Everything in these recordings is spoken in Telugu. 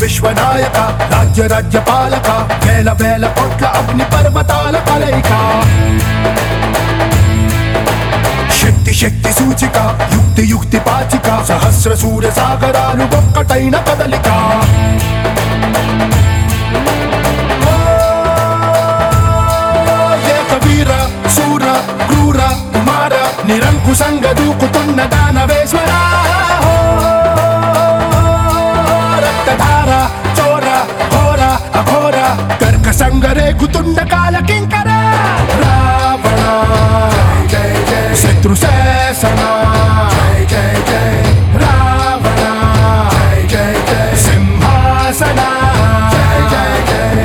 విశ్వనాయక రాజ్య రాజ్య పాలక వేల వేల కోట్ల అగ్ని పర్వతాల కలయిక శక్తి శక్తి సూచిక యుక్తి యుక్తి పాచిక సహస్ర సూర్య సాగరాలు ఒక్కటైన కదలిక ఏక వీర శూర క్రూర కుమార నిరంకుశంగా దూకుతున్న దానవేశ్వర రక్తధార చోర ఘోర అఘోర కర్కసంగ రేగుతుండ కాల కింకర రావణ జయ జయ శత్రు శాసన జయ జయ జయ రావణ జయ జయ జయ సింహాసన జయ జయ జయ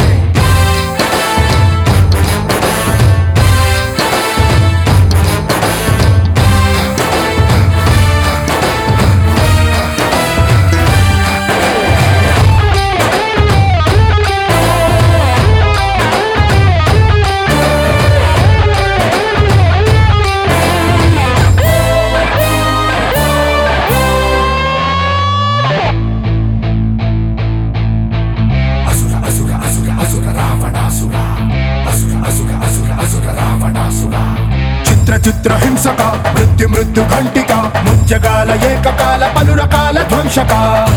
అసుర అసుర అసుర అసుర రావణాసుర అసుర అసుర అసుర అసుర రావణాసుర చిత్ర చిత్ర హింసక మృత్యు మృత్యు ఘంటిక ముత్యకాల ఏకకాల పలు రకాల ధ్వంసక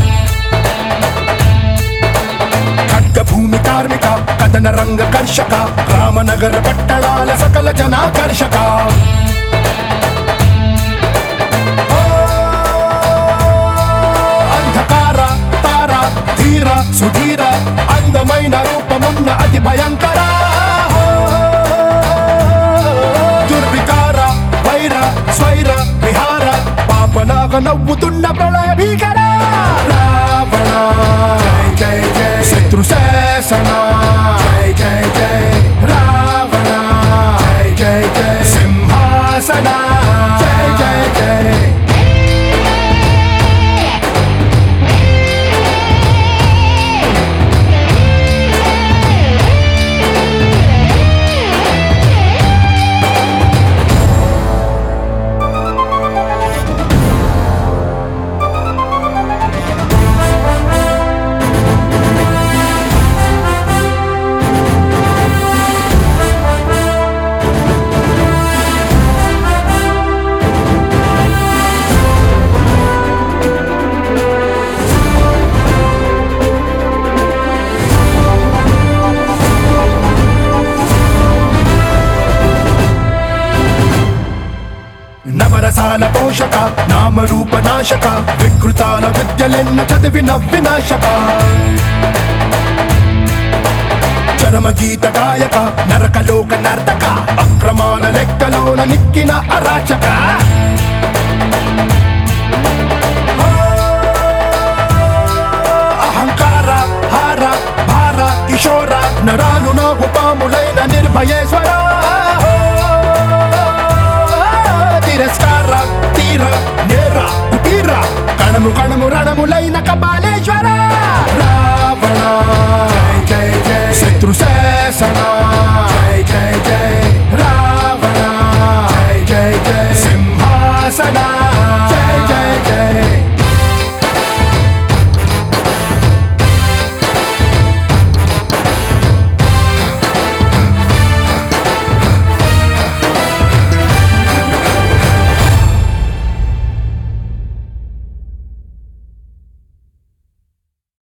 ఖడ్గ భూమి కార్మిక కథన రంగ కర్షక రామనగర పట్టణాల సకల జనాకర్షక అంధకార తార ధీర సుధీర అందమైన రూపమున్న అతి భయంకర దుర్వికార వైర స్వైర విహార పాపలాగ నవ్వుతున్న ప్రళయ భీకర రావణ జయ జయ జయ శత్రు శాసన జయ జయ జయ రావణ జయ జయ జయ సింహాసన జయ జయ జయ నవరసాల పోషక నామరూప నాశక వికృతాల విద్యలెన్న చదివిన వినాశక చరమ గీత గాయక నరకలోక నర్తక అక్రమాల లెక్కలోన నిక్కిన అరాచక అహంకార హార భార కిషోర నరాలు నాకు పాములైన నిర్భయేశ్వర తిరస్కార తీర నేర కుటీర కణము కణము రణములైన కపాలి